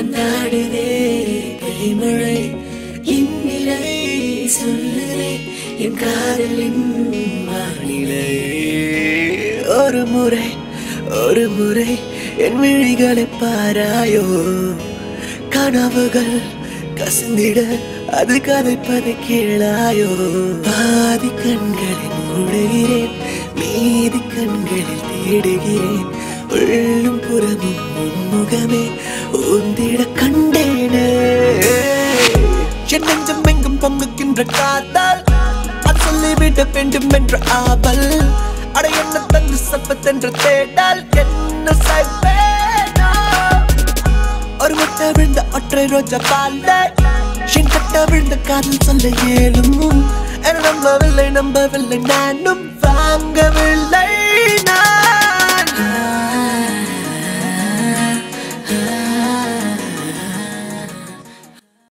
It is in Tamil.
வந்தாடுதே பெய்மழை இந்நிலை சொல்லுதே என் காதலின் வானிலை ஒரு முறை ஒரு முறை என் விழிகளை பாராயோ கனவுகள் கசிந்திட அது கதைப்பதை கேளாயோ பாதி கண்களை மூடுகிறேன் மீதி கண்களில் தேடுகிறேன் உள்ளும் புறமும் உன்முகமே ஊந்திட கண்டேனே என் நெஞ்சம் எங்கும் பொங்குகின்ற காத்தால் அது சொல்லிவிட வேண்டும் என்ற ஆவல் அட என்ன தந்து சப்பத்தென்ற தேடல் என்ன செய்வேனோ ஒரு முட்டை விழுந்த ஒற்றை ரோஜா பால்ல என் கட்ட விழுந்த காதல் சொல்ல இயலும் என நம்பவில்லை நம்பவில்லை நானும் வாங்க